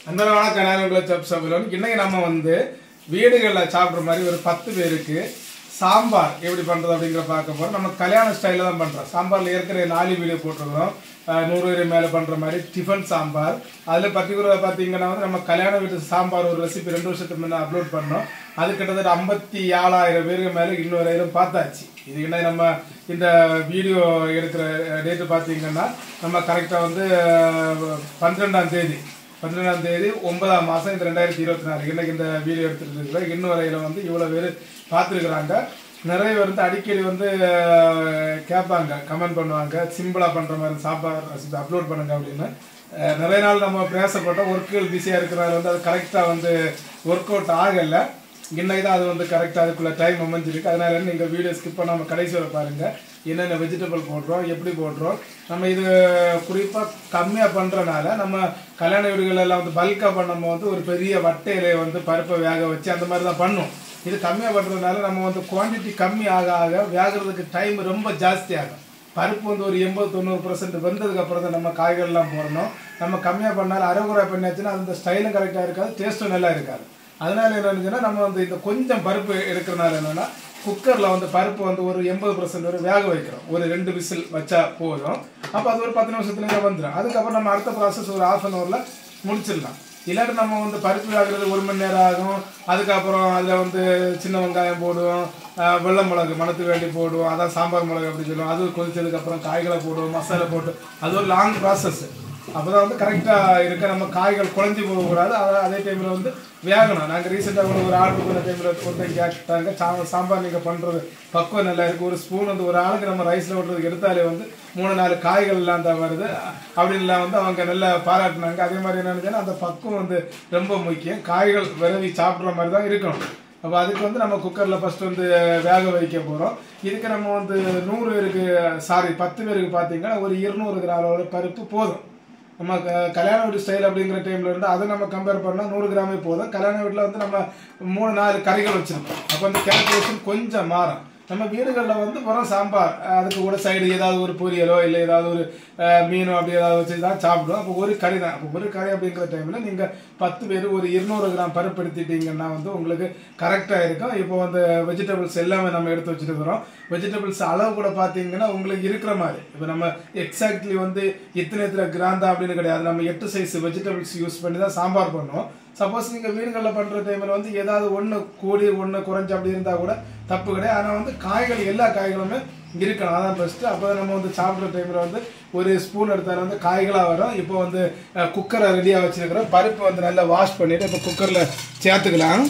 அந்த வணக்கம் நான் உங்களை சப் சபுலன் இன்னைக்கு நம்ம வந்து வீடுகளில் சாப்பிட்ற மாதிரி ஒரு பத்து பேருக்கு சாம்பார் எப்படி பண்ணுறது அப்படிங்கிற பார்க்க போகிறோம் நம்ம கல்யாண ஸ்டைலில் தான் பண்ணுறோம் சாம்பாரில் ஏற்கனவே நாலு வீடியோ போட்டிருக்கிறோம் அஹ் நூறு பேர் மேலே பண்ணுற மாதிரி டிஃபன் சாம்பார் அதில் பர்டிகுலராக பார்த்தீங்கன்னா வந்து நம்ம கல்யாண வீட்டு சாம்பார் ஒரு ரெசிபி ரெண்டு வருஷத்துக்கு முன்னே அப்லோட் பண்ணோம் அது கிட்டத்தட்ட ஐம்பத்தி ஏழாயிரம் பேருக்கு மேலே இன்னொரு பார்த்தாச்சு இது என்ன நம்ம இந்த வீடியோ எடுக்கிற டேட்டு பார்த்தீங்கன்னா நம்ம கரெக்டாக வந்து அஹ், பன்னிரெண்டாம் தேதி பன்னிரெண்டாம் தேதி ஒன்பதாம் மாதம் இந்த ரெண்டாயிரத்தி இருபத்தி நாலு இன்னைக்கு இந்த வீடியோ எடுத்துட்டு இருக்கிறோம் இன்னும் வரையில் வந்து இவ்வளோ பேர் பார்த்துருக்குறாங்க நிறைய பேர் வந்து அடிக்கடி வந்து அஹ், கேட்பாங்க கமெண்ட் பண்ணுவாங்க சிம்பிளாக பண்ணுற மாதிரி சாப்பாடு ரெசிபி அப்லோட் பண்ணுங்க அப்படின்னு அஹ், நிறைய நாள் நம்ம பேசப்பட்ட ஒர்க்குகள் பிஸியாக இருக்கிறனால வந்து அது கரெக்டாக வந்து ஒர்க் அவுட் ஆகலை இன்னைக்கு தான் அது வந்து கரெக்டாக அதுக்குள்ள டைம் அமைஞ்சிருக்கு அதனால நீங்கள் வீடியோ ஸ்கிப் பண்ணாமல் கடைசி வரை பாருங்கள் என்னென்ன வெஜிடபிள் போடுறோம் எப்படி போடுறோம் நம்ம இது குறிப்பாக கம்மியாக பண்ணுறனால நம்ம கல்யாண வீடுகள் எல்லாம் வந்து பல்காக பண்ணும்போது வந்து ஒரு பெரிய வட்டையில வந்து பருப்பை வேக வச்சு அந்த மாதிரி தான் பண்ணும் இது கம்மியாக பண்ணுறதுனால நம்ம வந்து குவான்டிட்டி கம்மி ஆக ஆக வேகிறதுக்கு டைம் ரொம்ப ஜாஸ்தி ஆகும் பருப்பு வந்து ஒரு எண்பது தொண்ணூறு பர்சன்ட் வெந்ததுக்கு அப்புறம் தான் நம்ம காய்கறிலாம் போடணும் நம்ம கம்மியாக பண்ணாலும் அரைகுறை பண்ணியாச்சுன்னா அந்த ஸ்டைலும் கரெக்டாக இருக்காது டேஸ்ட்டும் நல்லா இருக்காது அதனால என்னன்னு நம்ம வந்து இந்த கொஞ்சம் பருப்பு எடுக்கிறனால என்னன்னா குக்கரில் வந்து பருப்பு வந்து ஒரு எண்பது பர்சன்ட் வரை வேக வைக்கிறோம் ஒரு ரெண்டு விசில் வச்சா போதும் அப்போ அது ஒரு பத்து நிமிஷத்துல வந்துடும் அதுக்கப்புறம் நம்ம அடுத்த ப்ராசஸ் ஒரு ஆஃப் அன் ஹவரில் முடிச்சிடலாம் இல்லாட்டி நம்ம வந்து பருப்பு வேகிறது ஒரு மணி நேரம் ஆகும் அதுக்கப்புறம் அதில் வந்து சின்ன வெங்காயம் போடுவோம் ஆஹ் வெள்ளை மிளகு மணத்துக்கு வேண்டி போடுவோம் அதான் சாம்பார் மிளகு அப்படி சொல்லுவோம் அது கொதிச்சதுக்கப்புறம் காய்களை போடுவோம் மசாலா போட்டு அது ஒரு லாங் ப்ராசஸ் அப்பதான் வந்து கரெக்டாக இருக்க நம்ம காய்கள் குழஞ்சி போகக்கூடாது அதான் அதே டைமில் வந்து வேகணும் நாங்கள் ரீசெண்டாக கூட ஒரு ஆர்டர் பண்ண டைமில் ஒருத்தன் கேட்டாங்க சா சாம்பார் நீங்கள் பண்ணுறது பக்குவம் நல்லா இருக்குது ஒரு ஸ்பூன் வந்து ஒரு ஆளுக்கு நம்ம ரைஸில் விடுறதுக்கு எடுத்தாலே வந்து மூணு நாலு காய்கள்லாம் தான் வருது அப்படின்லாம் வந்து அவங்க நல்லா பாராட்டினாங்க அதே மாதிரி என்னன்னு அந்த பக்குவம் வந்து ரொம்ப முக்கியம் காய்கள் விரவி சாப்பிட்ற மாதிரி தான் இருக்கணும் அப்போ அதுக்கு வந்து நம்ம குக்கரில் ஃபர்ஸ்ட் வந்து வேக வைக்க போகிறோம் இதுக்கு நம்ம வந்து நூறு பேருக்கு சாரி பத்து பேருக்கு பார்த்தீங்கன்னா ஒரு இருநூறு கிராம் அளவுல பருப்பு போதும் நம்ம க- கல்யாண வீட்டு ஸ்டைல் அப்படிங்கிற டைம்ல இருந்து அதை நம்ம கம்பேர் பண்ணால் நூறு கிராமே போதும் கல்யாண வீட்டில் வந்து நம்ம மூணு நாலு கறிகள் வச்சிருக்கோம் அப்போ அந்த கேல்குலேஷன் கொஞ்சம் மாறும் நம்ம வீடுகளில் வந்து வெறும் சாம்பார் அதுக்கு கூட சைடு ஏதாவது ஒரு பொரியலோ இல்லை ஏதாவது ஒரு அஹ், மீனோ அப்படி ஏதாவது வச்சு தான் சாப்பிடுவோம் அப்போ ஒரு கறி தான் அப்போ ஒரு கறி அப்படிங்கிற டைமில் நீங்கள் பத்து பேர் ஒரு இருநூறு கிராம் பருப்பு எடுத்துட்டீங்கன்னா வந்து உங்களுக்கு கரெக்டாக இருக்கும் இப்போ வந்து வெஜிடபிள்ஸ் எல்லாமே நம்ம எடுத்து வச்சுருக்கிறோம் வெஜிடபிள்ஸ் அளவு கூட பார்த்தீங்கன்னா உங்களுக்கு இருக்கிற மாதிரி இப்போ நம்ம எக்ஸாக்ட்லி வந்து இத்தனை இத்தனை கிராம் தான் அப்படின்னு கிடையாது நம்ம எட்டு சைஸ் வெஜிடபிள்ஸ் யூஸ் பண்ணி தான் சாம்பார் பண்ணுவோம் சப்போஸ் நீங்கள் வீடுகளில் பண்ணுற டைமில் வந்து ஏதாவது ஒன்று கூடி ஒன்று குறைஞ்சு அப்படி இருந்தால் கூட தப்பு கிடையாது ஆனால் வந்து காய்கள் எல்லா காய்களுமே இருக்கணும் அதான் பெஸ்ட்டு அப்போ நம்ம வந்து சாப்பிட்ற டைமில் வந்து ஒரு ஸ்பூன் எடுத்தாலும் வந்து காய்களாக வரும் இப்போ வந்து அஹ், குக்கரை ரெடியாக வச்சுருக்கிறோம் பருப்பு வந்து நல்லா வாஷ் பண்ணிவிட்டு இப்போ குக்கரில் சேர்த்துக்கலாம்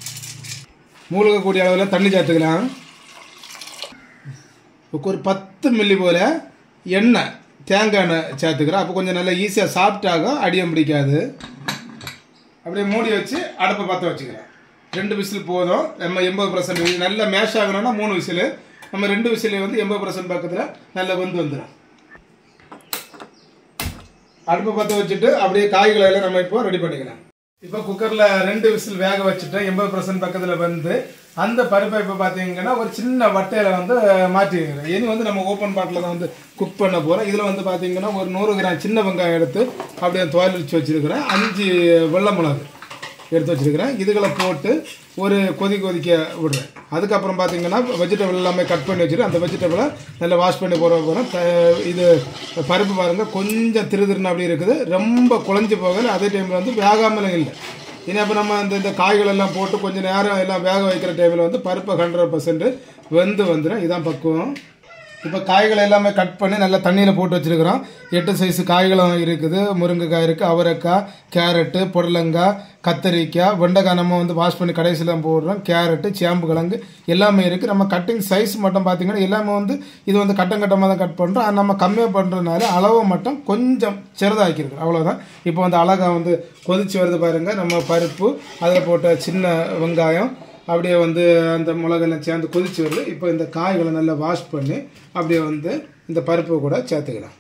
மூழ்கக்கூடிய அளவில் தண்ணி சேர்த்துக்கலாம் இப்போ ஒரு பத்து மில்லி போல் எண்ணெய் தேங்காய் எண்ணெய் சேர்த்துக்கிறோம் அப்போ கொஞ்சம் நல்லா ஈஸியாக சாப்பிட்டாகும் அடியம் பிடிக்காது அப்படியே மூடி வச்சு அடுப்பை பற்ற வச்சுக்கிறேன் ரெண்டு விசில் போதும் நம்ம எண்பது பர்சன்ட் நல்லா மேஷ் ஆகணும்னா மூணு விசில் நம்ம ரெண்டு விசில் வந்து எண்பது பர்சன்ட் பக்கத்தில் நல்லா வெந்து வந்துடும் அடுப்பை பற்ற வச்சுட்டு அப்படியே காய்களை எல்லாம் நம்ம இப்போ ரெடி பண்ணிக்கலாம் இப்போ குக்கரில் ரெண்டு விசில் வேக வச்சுட்டேன் எண்பது பர்சன்ட் பக்கத்தில் வந்து அந்த பருப்பை இப்போ பார்த்தீங்கன்னா ஒரு சின்ன வட்டையில் வந்து மாற்றி வைக்கிறேன் இனி வந்து நம்ம ஓப்பன் பாட்டில் தான் வந்து குக் பண்ண போகிறோம் இதில் வந்து பார்த்தீங்கன்னா ஒரு நூறு கிராம் சின்ன வெங்காயம் எடுத்து அப்படியே துவையல் வச்சு வச்சுருக்கிறேன் அஞ்சு வெள்ளை மிளகு எடுத்து வச்சிருக்கிறேன் இதுகளை போட்டு ஒரு கொதி கொதிக்க விடுறேன் அதுக்கப்புறம் பார்த்தீங்கன்னா வெஜிடபிள் எல்லாமே கட் பண்ணி வச்சுட்டு அந்த வெஜிடபிளை நல்லா வாஷ் பண்ணி போகிற போகிறேன் இது பருப்பு பாருங்கள் கொஞ்சம் திரு திருன்னு அப்படி இருக்குது ரொம்ப குழஞ்சி போகல அதே டைமில் வந்து வேகாமலும் இல்லை இனி அப்போ நம்ம அந்த இந்த காய்கள் எல்லாம் போட்டு கொஞ்சம் நேரம் எல்லாம் வேக வைக்கிற டைமில் வந்து பருப்பு ஹண்ட்ரட் பர்சன்ட் வெந்து வந்துடும் இதான் பக்குவம் இப்போ காய்களை எல்லாமே கட் பண்ணி நல்லா தண்ணியில் போட்டு வச்சிருக்கிறோம் எட்டு சைஸ் காய்களும் இருக்குது முருங்கைக்காய் இருக்குது அவரைக்காய் கேரட்டு புடலங்காய் கத்தரிக்காய் வெண்டைக்காய் நம்ம வந்து வாஷ் பண்ணி கடைசியில் தான் போடுறோம் கேரட்டு சேம்பு கிழங்கு எல்லாமே இருக்குது நம்ம கட்டிங் சைஸ் மட்டும் பார்த்தீங்கன்னா எல்லாமே வந்து இது வந்து கட்டம் கட்டமாக தான் கட் பண்ணுறோம் அது நம்ம கம்மியாக பண்ணுறதுனால அளவு மட்டும் கொஞ்சம் சிறதாக்கியிருக்கிறோம் அவ்வளோதான் இப்போ வந்து அழகாக வந்து கொதிச்சு வருது பாருங்கள் நம்ம பருப்பு அதில் போட்ட சின்ன வெங்காயம் அப்படியே வந்து அந்த மிளகெல்லாம் சேர்ந்து கொதிச்சு வருது இப்போ இந்த காய்களை நல்லா வாஷ் பண்ணி அப்படியே வந்து இந்த பருப்பு கூட சேர்த்துக்கலாம்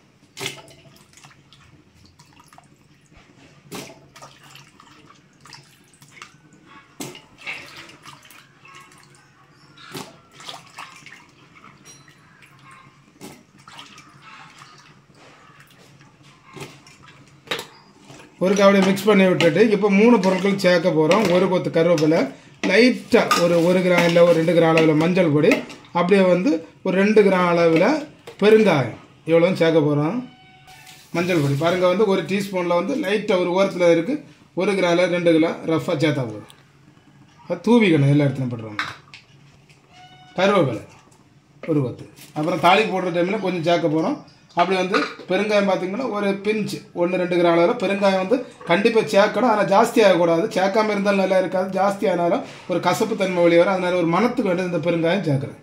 ஒரு அப்படியே மிக்ஸ் பண்ணி விட்டுட்டு இப்போ மூணு பொருட்கள் சேர்க்க போகிறோம் ஒரு கொத்து கருவேப்பிலை லைட்டாக ஒரு ஒரு கிராம் இல்லை ஒரு ரெண்டு கிராம் அளவில் மஞ்சள் பொடி அப்படியே வந்து ஒரு ரெண்டு கிராம் அளவில் பெருங்காயம் இவ்வளோ சேர்க்க போகிறோம் மஞ்சள் பொடி பாருங்கள் வந்து ஒரு டீஸ்பூனில் வந்து லைட்டாக ஒரு ஓரத்தில் இருக்குது ஒரு கிராமில் ரெண்டு கிலோ ரஃபாக சேர்த்தா போதும் அது தூவிக்கணும் எல்லா இடத்துலையும் போட்டுருவாங்க கருவேப்பிலை ஒரு கொத்து அப்புறம் தாளி போடுற டைமில் கொஞ்சம் சேர்க்க போகிறோம் அப்படி வந்து பெருங்காயம் பார்த்தீங்கன்னா ஒரு பிஞ்சு ஒன்று ரெண்டு கிராம் அளவில் பெருங்காயம் வந்து கண்டிப்பாக சேர்க்கணும் ஆனால் ஜாஸ்தி ஆகக்கூடாது சேர்க்காம இருந்தாலும் நல்லா இருக்காது ஜாஸ்தி ஆனாலும் ஒரு கசப்பு தன்மை வெளியே வரும் அதனால ஒரு மனத்துக்கு வேண்டிய இந்த பெருங்காயம் சேர்க்குறேன்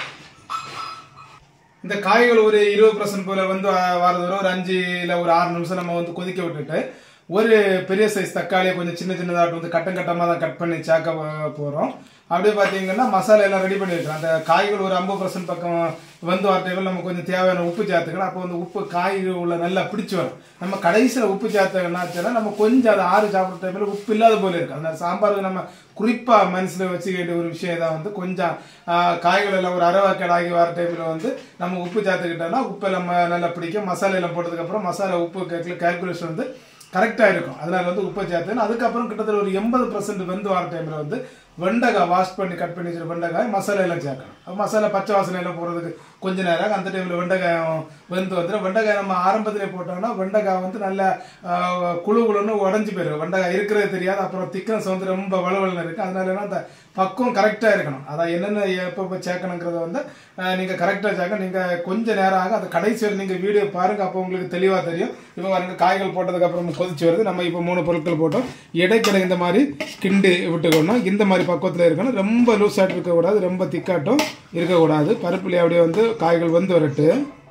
இந்த காய்கள் ஒரு இருபது பர்சன்ட் போல வந்து வரது வரை ஒரு அஞ்சு இல்லை ஒரு ஆறு நிமிஷம் நம்ம வந்து கொதிக்க விட்டுட்டு ஒரு பெரிய சைஸ் தக்காளியை கொஞ்சம் சின்ன சின்னதாக வந்து கட்டம் கட்டமாக தான் கட் பண்ணி சேர்க்க போகிறோம் அப்படியே பார்த்தீங்கன்னா மசாலா எல்லாம் ரெடி பண்ணி வைக்கிறோம் அந்த காய்கள் ஒரு ஐம்பது பர்சன்ட் பக்கம் வந்து வர டைமில் நம்ம கொஞ்சம் தேவையான உப்பு சேர்த்துக்கணும் அப்போ வந்து உப்பு காய் உள்ள நல்லா பிடிச்சி வரும் நம்ம கடைசியில் உப்பு சேர்த்தோம்னாச்சுன்னா நம்ம கொஞ்சம் அதை ஆறு சாப்பிட்ற டைமில் உப்பு இல்லாத போல இருக்கு அந்த சாம்பாருக்கு நம்ம குறிப்பாக மனசில் வச்சுக்க வேண்டிய ஒரு விஷயம் தான் வந்து கொஞ்சம் காய்கள் எல்லாம் ஒரு அரவாக்கடாகி வர டைமில் வந்து நம்ம உப்பு சேர்த்துக்கிட்டோம்னா உப்பு நம்ம நல்லா பிடிக்கும் மசாலா எல்லாம் போட்டதுக்கப்புறம் மசாலா உப்பு கேல்குலேஷன் வந்து கரெக்டாக இருக்கும் அதனால வந்து உப்பை சேர்த்து அதுக்கப்புறம் கிட்டத்தட்ட ஒரு எண்பது பர்சன்ட் வெந்து வர டைமில் வந்து வெண்டைக்காய் வாஷ் பண்ணி கட் பண்ணி வச்சுருக்க வெண்டைக்காய் மசாலா எல்லாம் சேர்க்கணும் மசாலா பச்சை வாசனை எல்லாம் போடுறதுக்கு கொஞ்ச நேரம் அந்த டைமில் வெண்டைக்காயம் வெந்து வந்துடும் வெண்டைக்காய் நம்ம ஆரம்பத்திலே போட்டோம்னா வெண்டைக்காய் வந்து நல்ல குழு குழுன்னு உடஞ்சி போயிடும் வெண்டைக்காய் இருக்கிறது தெரியாது அப்புறம் திக்கன்ஸ் வந்து ரொம்ப வலுவலுன்னு இருக்குது அதனால அந்த பக்குவம் கரெக்டாக இருக்கணும் அதான் என்னென்ன எப்போ சேர்க்கணுங்கிறத வந்து நீங்கள் கரெக்டாக சேர்க்க நீங்கள் கொஞ்ச நேரம் ஆகும் அது கடைசி வரை நீங்கள் வீடியோ பாருங்கள் அப்போ உங்களுக்கு தெளிவாக தெரியும் இப்போ பாருங்க காய்கள் போட்டதுக்கப்புறம் கொதிச்சு வருது நம்ம இப்போ மூணு பொருட்கள் போட்டோம் இடைக்கிட இந்த மாதிரி கிண்டி விட்டுக்கணும் இந்த மாதிரி பக்குவத்தில் இருக்கணும் ரொம்ப லூஸ் ஆகிட்டு இருக்கக்கூடாது ரொம்ப திக்காட்டும் இருக்கக்கூடாது பருப்புலேயே அப்படியே வந்து காய்கள் வந்து வரட்டு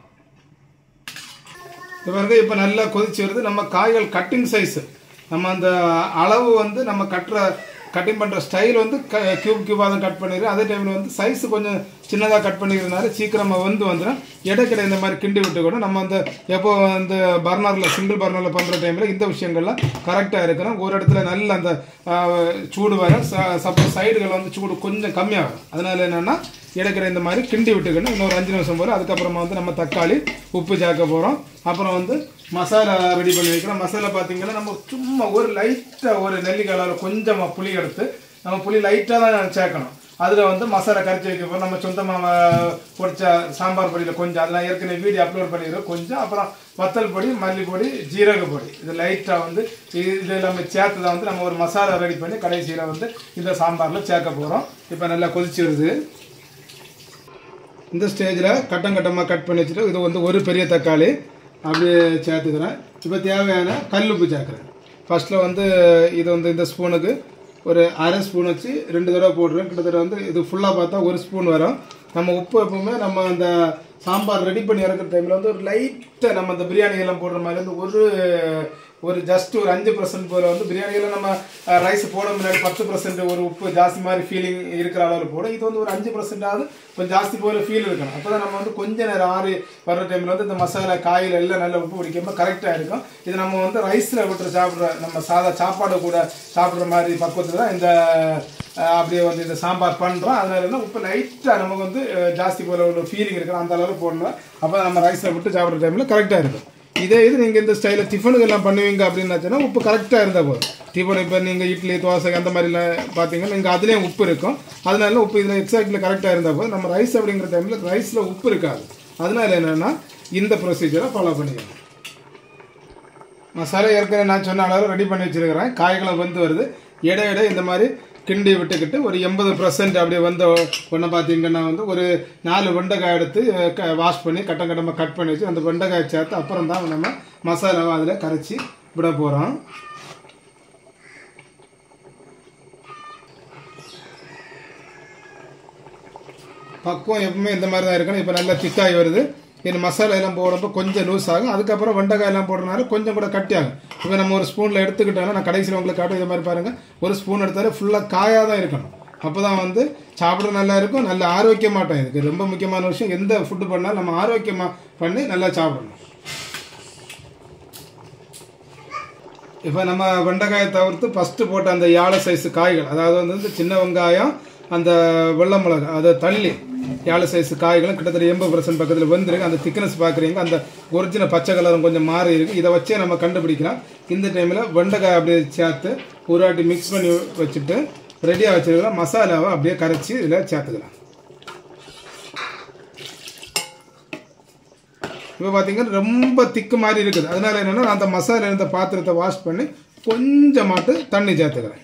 இப்போ வந்து இப்போ நல்லா கொதிச்சு வருது நம்ம காய்கள் கட்டிங் சைஸு நம்ம அந்த அளவு வந்து நம்ம கட்டுற கட்டிங் பண்ணுற ஸ்டைல் வந்து க க்யூப் க்யூபாக தான் கட் பண்ணிடுறேன் அதே டைமில் வந்து சைஸ் கொஞ்சம் சின்னதாக கட் பண்ணிக்கிறதுனால சீக்கிரமாக வந்து வந்துடும் இடைக்கிட இந்த மாதிரி கிண்டி விட்டுக்கணும் நம்ம அந்த எப்போ வந்து பர்னரில் சிங்கிள் பர்னரில் பண்ணுற டைமில் இந்த விஷயங்கள்லாம் கரெக்டாக இருக்கணும் ஒரு இடத்துல நல்ல அந்த சூடு வர சப்போஸ் சைடுகள் வந்து சூடு கொஞ்சம் கம்மியாகும் அதனால என்னென்னா இடைக்கிற இந்த மாதிரி கிண்டி விட்டுக்கணும் இன்னொரு அஞ்சு நிமிஷம் போல் அதுக்கப்புறமா வந்து நம்ம தக்காளி உப்பு சேர்க்க போகிறோம் அப்புறம் வந்து மசாலா ரெடி பண்ணி வைக்கிறோம் மசாலா பார்த்தீங்கன்னா நம்ம சும்மா ஒரு லைட்டாக ஒரு நெல்லிக்காயில் கொஞ்சமாக புளி எடுத்து நம்ம புளி லைட்டாக தான் சேர்க்கணும் அதில் வந்து மசாலா கரைச்சி வைக்க போகிறோம் நம்ம சொந்தமாக பொடிச்ச சாம்பார் பொடியில் கொஞ்சம் அதெல்லாம் ஏற்கனவே வீடியோ அப்லோட் பண்ணிடுறோம் கொஞ்சம் அப்புறம் வத்தல் பொடி மல்லி பொடி ஜீரக பொடி இது லைட்டாக வந்து இது எல்லாமே சேர்த்து தான் வந்து நம்ம ஒரு மசாலா ரெடி பண்ணி கடைசியில் வந்து இந்த சாம்பாரில் சேர்க்க போகிறோம் இப்போ நல்லா கொதிச்சு வருது இந்த ஸ்டேஜில் கட்டம் கட்டமாக கட் பண்ணி வச்சுட்டு இது வந்து ஒரு பெரிய தக்காளி அப்படியே சேர்த்துக்கிறேன் இப்போ தேவையான கல்லுப்பு சேர்க்குறேன் ஃபஸ்ட்டில் வந்து இது வந்து இந்த ஸ்பூனுக்கு ஒரு அரை ஸ்பூன் வச்சு ரெண்டு தடவை போடுறேன் கிட்டத்தட்ட வந்து இது ஃபுல்லாக பார்த்தா ஒரு ஸ்பூன் வரும் நம்ம உப்பு எப்பவுமே நம்ம அந்த சாம்பார் ரெடி பண்ணி இறக்குற டைமில் வந்து ஒரு லைட்டாக நம்ம அந்த பிரியாணி எல்லாம் போடுற மாதிரி வந்து ஒரு ஒரு ஜஸ்ட் ஒரு அஞ்சு பர்சன்ட் போல வந்து பிரியாணியில் நம்ம ரைஸ் போட முன்னாடி பத்து பர்சன்ட் ஒரு உப்பு ஜாஸ்தி மாதிரி ஃபீலிங் இருக்கிற அளவில் போடும் இது வந்து ஒரு அஞ்சு பர்சன்டாவது கொஞ்சம் ஜாஸ்தி போல ஃபீல் இருக்கணும் அப்போ தான் நம்ம வந்து கொஞ்ச நேரம் ஆறு வர்ற டைமில் வந்து இந்த மசாலா காயில் எல்லாம் நல்லா உப்பு பிடிக்காம கரெக்டாக இருக்கும் இது நம்ம வந்து ரைஸில் விட்டு சாப்பிட்ற நம்ம சாதா சாப்பாடு கூட சாப்பிட்ற மாதிரி பக்குவத்தில் தான் இந்த அப்படியே வந்து இந்த சாம்பார் பண்ணுறோம் அதனால என்ன உப்பு லைட்டாக நமக்கு வந்து ஜாஸ்தி போல ஒரு ஃபீலிங் இருக்கிற அந்த அளவுக்கு போடணும் அப்போ நம்ம ரைஸில் விட்டு சாப்பிட்ற டைமில் கரெக்டாக இருக்கும் இதே இது நீங்கள் இந்த ஸ்டைலில் டிஃபனுக்கு எல்லாம் பண்ணுவீங்க அப்படின்னாச்சுன்னா உப்பு கரெக்டாக இருந்தால் போதும் டிஃபன் இப்போ நீங்கள் இட்லி தோசை அந்த மாதிரிலாம் பார்த்தீங்கன்னா நீங்கள் அதுலேயும் உப்பு இருக்கும் அதனால உப்பு இதில் எக்ஸாக்ட்லி கரெக்டாக இருந்தால் போதும் நம்ம ரைஸ் அப்படிங்கிற டைமில் ரைஸில் உப்பு இருக்காது அதனால என்னென்னா இந்த ப்ரொசீஜரை ஃபாலோ பண்ணிக்கணும் மசாலா ஏற்கனவே நான் சொன்ன அளவு ரெடி பண்ணி வச்சுருக்கிறேன் காய்களை வந்து வருது இடையிட இந்த மாதிரி கிண்டி விட்டுக்கிட்டு ஒரு எண்பது பர்சன்ட் அப்படி வந்த ஒன்று பார்த்தீங்கன்னா வந்து ஒரு நாலு வெண்டைக்காய் எடுத்து வாஷ் பண்ணி கட்டம் கட்டமாக கட் பண்ணி வச்சு அந்த வெண்டைக்காய் சேர்த்து அப்புறம் தான் நம்ம மசாலாவை அதில் கரைச்சி விட போகிறோம் பக்குவம் எப்பவுமே இந்த மாதிரி தான் இருக்கணும் இப்போ நல்லா திக்காகி வருது இந்த மசாலா எல்லாம் போடுறப்ப கொஞ்சம் லூஸ் ஆகும் அதுக்கப்புறம் வெண்டைக்காய் எல்லாம் போடுறதுனால கொஞ்சம் கூட கட்டி ஆகும் இப்போ நம்ம ஒரு ஸ்பூனில் எடுத்துக்கிட்டாலும் நான் கடைசியில் உங்களுக்கு காட்டும் இது மாதிரி பாருங்கள் ஒரு ஸ்பூன் எடுத்தாலே ஃபுல்லாக காயாக தான் இருக்கணும் அப்போ தான் வந்து சாப்பிட நல்லா இருக்கும் நல்ல ஆரோக்கியமாட்டம் இதுக்கு ரொம்ப முக்கியமான விஷயம் எந்த ஃபுட்டு பண்ணாலும் நம்ம ஆரோக்கியமாக பண்ணி நல்லா சாப்பிடணும் இப்போ நம்ம வெண்டைக்காயை தவிர்த்து ஃபஸ்ட்டு போட்ட அந்த யாழை சைஸ் காய்கள் அதாவது வந்து சின்ன வெங்காயம் அந்த வெள்ளை மிளகா அதை தள்ளி ஏழு சைஸ் காய்களும் கிட்டத்தட்ட எண்பது பர்சன்ட் பக்கத்தில் வந்துருக்கு அந்த திக்னஸ் பார்க்குறீங்க அந்த ஒரிஜினல் பச்சை கலரும் கொஞ்சம் மாறி இருக்கு இதை வச்சே நம்ம கண்டுபிடிக்கலாம் இந்த டைமில் வெண்டைக்காய் அப்படியே சேர்த்து ஒரு வாட்டி மிக்ஸ் பண்ணி வச்சுட்டு ரெடியாக வச்சிருக்கலாம் மசாலாவை அப்படியே கரைச்சி இதில் சேர்த்துக்கலாம் இப்போ பார்த்தீங்கன்னா ரொம்ப திக்கு மாதிரி இருக்குது அதனால என்னென்னா அந்த மசாலா இருந்த பாத்திரத்தை வாஷ் பண்ணி கொஞ்சமாட்டு தண்ணி சேர்த்துக்கிறேன்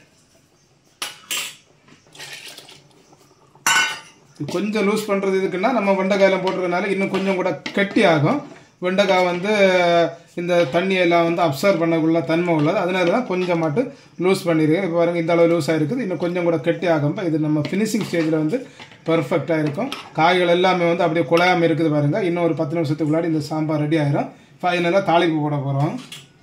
கொஞ்சம் லூஸ் பண்ணுறது இதுக்குன்னா நம்ம வெண்டைக்காயெல்லாம் போட்டிருக்கனால இன்னும் கொஞ்சம் கூட கெட்டி ஆகும் வெண்டைக்காய் வந்து இந்த தண்ணியெல்லாம் வந்து அப்சர்வ் பண்ணக்குள்ள தன்மை உள்ளது அதனால தான் கொஞ்சம் மட்டும் லூஸ் பண்ணியிருக்கேன் இப்போ பாருங்க இந்த அளவு லூஸ் ஆகிருக்குது இன்னும் கொஞ்சம் கூட கெட்டி ஆகும் இது நம்ம ஃபினிஷிங் ஸ்டேஜில் வந்து பர்ஃபெக்டாக இருக்கும் காய்கள் எல்லாமே வந்து அப்படியே குழையாமல் இருக்குது பாருங்கள் இன்னும் ஒரு பத்து நிமிஷத்துக்குள்ளாடி இந்த சாம்பார் ரெடி ஆயிரும் ஃபைனலாக தாளிப்பு போட போகிறோம்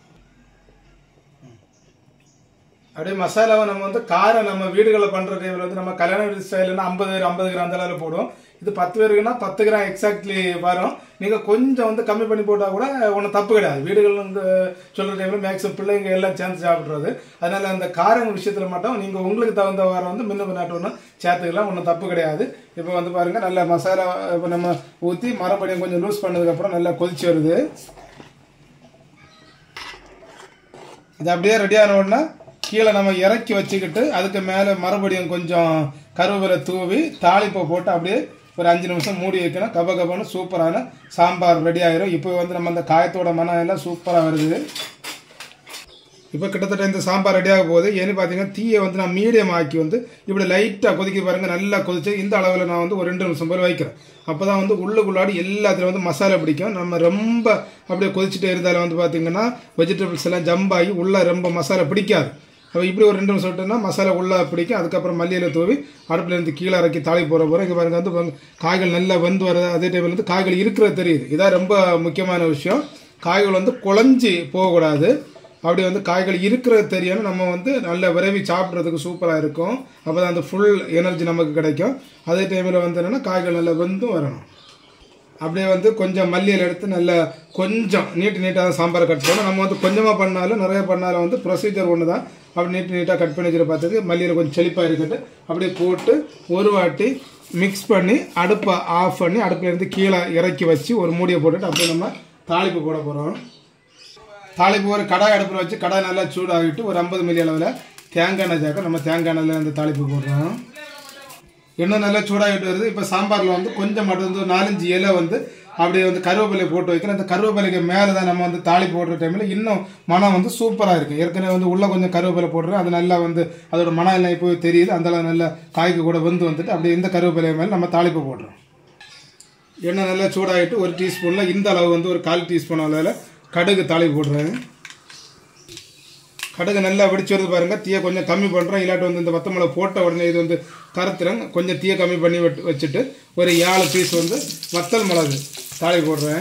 அப்படியே மசாலாவை நம்ம வந்து காரம் நம்ம வீடுகளில் பண்ணுற டைமில் வந்து நம்ம கல்யாண வீடு ஸ்டைல்னா ஐம்பது ஐம்பது கிராம் அந்த அளவில் போடுவோம் இது பத்து பேருக்குன்னா பத்து கிராம் எக்ஸாக்ட்லி வரும் நீங்கள் கொஞ்சம் வந்து கம்மி பண்ணி போட்டால் கூட ஒன்றும் தப்பு கிடையாது வீடுகள் வந்து சொல்கிற டைமில் மேக்ஸிமம் பிள்ளைங்க எல்லாம் சேர்ந்து சாப்பிட்றது அதனால் அந்த காரம் விஷயத்தில் மட்டும் நீங்கள் உங்களுக்கு தகுந்த வாரம் வந்து முன்ன பின்னாட்டு ஒன்றும் சேர்த்துக்கலாம் ஒன்றும் தப்பு கிடையாது இப்போ வந்து பாருங்கள் நல்ல மசாலா இப்போ நம்ம ஊற்றி மறுபடியும் கொஞ்சம் லூஸ் பண்ணதுக்கப்புறம் நல்லா கொதிச்சு வருது இது அப்படியே ரெடி ஆன உடனே கீழே நம்ம இறக்கி வச்சுக்கிட்டு அதுக்கு மேலே மறுபடியும் கொஞ்சம் கருவேப்பிலை தூவி தாளிப்பை போட்டு அப்படியே ஒரு அஞ்சு நிமிஷம் மூடி வைக்கணும் கப கபன்னு சூப்பரான சாம்பார் ரெடி ஆயிரும் இப்போ வந்து நம்ம அந்த காயத்தோட மனம் எல்லாம் சூப்பராக வருது இப்போ கிட்டத்தட்ட இந்த சாம்பார் ரெடியாக போகுது ஏன்னு பார்த்தீங்கன்னா தீயை வந்து நான் மீடியம் ஆக்கி வந்து இப்படி லைட்டாக கொதிக்க பாருங்க நல்லா கொதிச்சு இந்த அளவில் நான் வந்து ஒரு ரெண்டு நிமிஷம் போல் வைக்கிறேன் அப்போ தான் வந்து உள்ளுக்குள்ளாடி எல்லாத்துலையும் வந்து மசாலா பிடிக்கும் நம்ம ரொம்ப அப்படியே கொதிச்சுட்டே இருந்தாலும் வந்து பார்த்தீங்கன்னா வெஜிடபிள்ஸ் எல்லாம் ஜம்ப் ஆகி உள்ளே ரொம்ப மசாலா பிடிக்காது அப்போ இப்படி ஒரு ரெண்டு நிமிஷம் விட்டோம்னா மசாலா உள்ளே பிடிக்கும் அதுக்கப்புறம் மல்லியில் தூவி அடுப்பில் இருந்து கீழே இறக்கி தாளி போகிற போகிற இங்கே பாருங்க வந்து பாருங்க, காய்கள் நல்லா வெந்து வர அதே டைமில் வந்து காய்கள் இருக்கிறது தெரியுது இதான் ரொம்ப முக்கியமான விஷயம் காய்கள் வந்து குழஞ்சி போகக்கூடாது அப்படி வந்து காய்கள் இருக்கிறது தெரியணும் நம்ம வந்து நல்ல விரைவி சாப்பிட்றதுக்கு சூப்பராக இருக்கும் அப்போ தான் அந்த ஃபுல் எனர்ஜி நமக்கு கிடைக்கும் அதே டைமில் வந்து என்னென்னா காய்கள் நல்லா வெந்தும் வரணும் அப்படியே வந்து கொஞ்சம் மல்லியில் எடுத்து நல்ல கொஞ்சம் நீட்டு நீட்டாக சாம்பாரை கட் பண்ணணும் நம்ம வந்து கொஞ்சமாக பண்ணாலும் நிறைய பண்ணாலும் வந்து ப்ரொசீஜர் ஒன்று தான் அப்படி நீட்டு நீட்டாக கட் பண்ணி வச்சுட்டு பார்த்துக்கு மல்லியில் கொஞ்சம் செழிப்பாக இருக்கட்டு அப்படியே போட்டு ஒரு வாட்டி மிக்ஸ் பண்ணி அடுப்பை ஆஃப் பண்ணி அடுப்புல இருந்து கீழே இறக்கி வச்சு ஒரு மூடியை போட்டுட்டு அப்படியே நம்ம தாளிப்பு போட போகிறோம் தாளிப்பு ஒரு கடாய் அடுப்பில் வச்சு கடாய் நல்லா சூடாகிட்டு ஒரு ஐம்பது மில்லி அளவில் தேங்காய் எண்ணெய் சேர்க்க நம்ம தேங்காய் எண்ணெயில் அந்த தாளிப்பு போடுறோம் எண்ணெய் நல்லா சூடாகிட்டு வருது இப்போ சாம்பாரில் வந்து கொஞ்சம் மட்டும் வந்து ஒரு நாலஞ்சு இலை வந்து அப்படியே வந்து கருவேப்பிலை போட்டு வைக்கிறோம் அந்த கருவேப்பிலைக்கு மேலே தான் நம்ம வந்து தாளி போடுற டைமில் இன்னும் மனம் வந்து சூப்பராக இருக்குது ஏற்கனவே வந்து உள்ளே கொஞ்சம் கருவேப்பிலை போடுறோம் அது நல்லா வந்து அதோட மனம் எல்லாம் இப்போ தெரியுது அந்த அளவு நல்லா காய்க்கு கூட வந்து வந்துட்டு அப்படியே இந்த கருவேப்பிலை மேலே நம்ம தாளிப்பு போடுறோம் எண்ணெய் நல்லா சூடாகிட்டு ஒரு டீஸ்பூனில் இந்த அளவு வந்து ஒரு கால் டீஸ்பூன் அளவில் கடுகு தாளிப்பு போடுறேன் கடுகு நல்லா வெடிச்சு வருது பாருங்க தீயை கொஞ்சம் கம்மி பண்ணுறோம் இல்லாட்டி வந்து இந்த வத்தமிளை போட்ட உடனே இது வந்து கருத்துறேன் கொஞ்சம் தீயை கம்மி பண்ணி வெட்டு வச்சுட்டு ஒரு ஏழு பீஸ் வந்து வத்தல் மிளகு தாளி போடுறேன்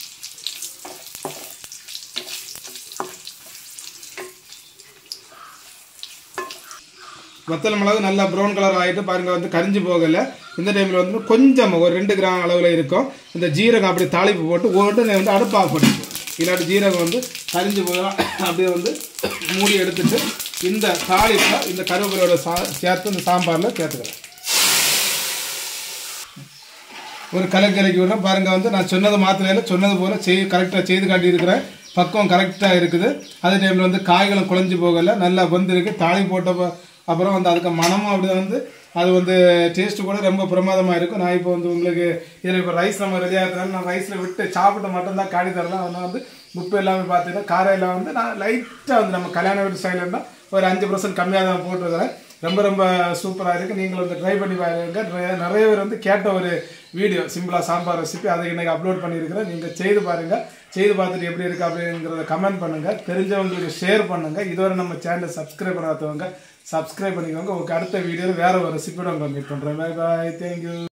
வத்தல் மிளகு நல்லா ப்ரௌன் கலர் ஆகிட்டு பாருங்க வந்து கரிஞ்சு போகலை இந்த டைமில் வந்து கொஞ்சம் ஒரு ரெண்டு கிராம் அளவில் இருக்கும் இந்த ஜீரகம் அப்படி தாளிப்பு போட்டு உடனே வந்து அடுப்பு ஆஃப் பண்ணிக்கும் இல்லாட்டி ஜீரகம் வந்து கரிஞ்சு போயிடும் அப்படியே வந்து மூடி எடுத்துட்டு இந்த தாளிப்பை இந்த கருவேப்பிலையோட சா சேர்த்து இந்த சாம்பாரில் சேர்த்துக்கிறேன் ஒரு கலக்கு கலக்கி விடுறேன் பாருங்க வந்து நான் சொன்னது மாத்திரையில சொன்னது போல செய் கரெக்டாக செய்து காட்டியிருக்கிறேன் பக்குவம் கரெக்டாக இருக்குது அதே டைமில் வந்து காய்களும் குழஞ்சி போகலை நல்லா வந்திருக்கு தாளி போட்ட ப- அப்புறம் வந்து அதுக்கு மனமும் அப்படி வந்து அது வந்து டேஸ்ட் கூட ரொம்ப பிரமாதமாக இருக்கும் நான் இப்போ வந்து உங்களுக்கு இதில் இப்போ ரைஸ் நம்ம ரெடி ஆகிறதுனால நான் ரைஸில் விட்டு சாப்பிட்டு மட்டும்தான் காடி தரலாம் அதனால் வந்து உப்பு எல்லாமே பார்த்தீங்கன்னா காரம் எல்லாம் வந்து நான் லைட்டாக வந்து நம்ம கல்யாண வீட்டு ஸ்டைல் இருந்தால் ஒரு அஞ்சு பர்சன்ட் கம்மியாக தான் போட்டிருக்கிறேன் ரொம்ப ரொம்ப சூப்பராக இருக்குது நீங்களும் வந்து ட்ரை பண்ணி பாருங்க நிறைய- நிறைய பேர் வந்து கேட்ட ஒரு வீடியோ சிம்பிளாக சாம்பார் ரெசிபி அதை இன்னைக்கு அப்லோட் பண்ணியிருக்கிறேன் நீங்கள் செய்து பாருங்கள் செய்து பார்த்துட்டு எப்படி இருக்குது அப்படிங்கிறத கமெண்ட் பண்ணுங்கள் தெரிஞ்சவங்களுக்கு ஷேர் பண்ணுங்கள் இதுவரை நம்ம சேனலை சப்ஸ்கிரைப் பண்ணாதவங்க சப்ஸ்கிரைப் பண்ணிக்கோங்க உங்களுக்கு அடுத்த வீடியோவில் வேறு ஒரு ரெசிபியோட உங்களை மீட் பண்ணுறேன் பை பாய் தேங்க்யூ